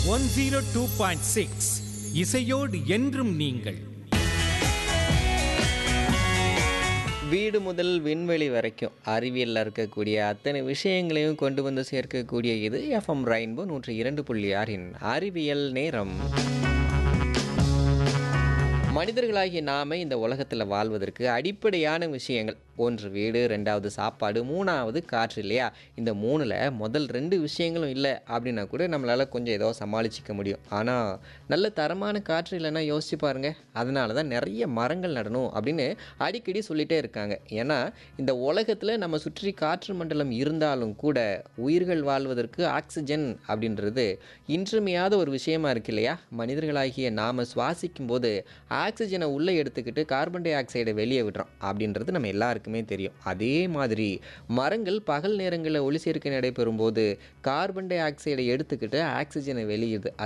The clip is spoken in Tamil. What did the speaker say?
one zero two point six இசையோடு என்றும் நீங்கள் வீடு முதல் விண்வெளி வரைக்கும் அறிவியலில் இருக்கக்கூடிய அத்தனை விஷயங்களையும் கொண்டு வந்து சேர்க்கக்கூடிய இது எஃப்எம் ரெயின்போ நூற்றி இரண்டு புள்ளி ஆறின் அறிவியல் நேரம் மனிதர்களாகிய நாம இந்த உலகத்தில் வாழ்வதற்கு அடிப்படையான விஷயங்கள் ஒன்று வீடு ரெண்டாவது சாப்பாடு மூணாவது காற்று இல்லையா இந்த மூணில் முதல் ரெண்டு விஷயங்களும் இல்லை அப்படின்னா கூட நம்மளால் கொஞ்சம் ஏதோ சமாளிச்சிக்க முடியும் ஆனால் நல்ல தரமான காற்று இல்லைன்னா யோசிச்சு பாருங்க அதனால தான் நிறைய மரங்கள் நடணும் அப்படின்னு அடிக்கடி சொல்லிட்டே இருக்காங்க ஏன்னா இந்த உலகத்தில் நம்ம சுற்றி காற்று மண்டலம் இருந்தாலும் கூட உயிர்கள் வாழ்வதற்கு ஆக்சிஜன் அப்படின்றது இன்றியமையாத ஒரு விஷயமா இருக்கு இல்லையா மனிதர்களாகிய நாம் சுவாசிக்கும் போது ஆக்சிஜனை உள்ளே எடுத்துக்கிட்டு கார்பன் டை ஆக்சைடை வெளியே விடுறோம் அப்படின்றது நம்ம எல்லாருக்குமே தெரியும் அதே மாதிரி மரங்கள் பகல் நேரங்களில் ஒளி சேர்க்கை நடைபெறும் போது கார்பன் டை ஆக்சைடை எடுத்துக்கிட்டு ஆக்சிஜனை வெளியிடுது